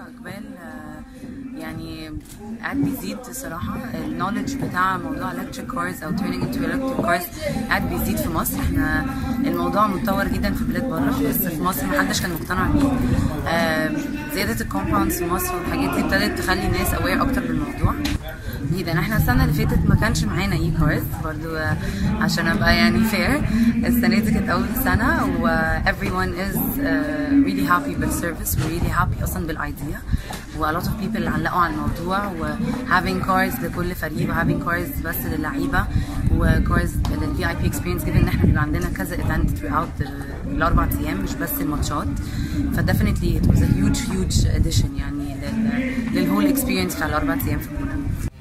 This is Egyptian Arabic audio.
اقبال آه، يعني قاعد بيزيد الصراحه النولج بتاع موضوع electric cars او turning into electric cars قاعد بيزيد في مصر احنا الموضوع متطور جدا في بلاد بره بس في مصر محدش كان مقتنع بيه آه، زياده الكومباوندز في مصر والحاجات دي ابتدت تخلي الناس اوير اكتر بالموضوع جدا احنا السنه اللي فاتت ما كانش معانا اي كارز برضو آه، عشان ابقى يعني فير السنه دي كانت اول سنه و everyone is uh, really happy بالسيرفيس و really happy اصلا بالايديا و a lot of people علقوا على الموضوع و having cars لكل فريق و having cars بس للعيبه و cars للفي اي بي اكسبيرينس given ان احنا بيبقى عندنا كذا ايفنت throughout the- الاربع ايام مش بس الماتشات ف definitely it was a huge huge addition يعني لل للهول experience بتاع الاربع ايام في المولد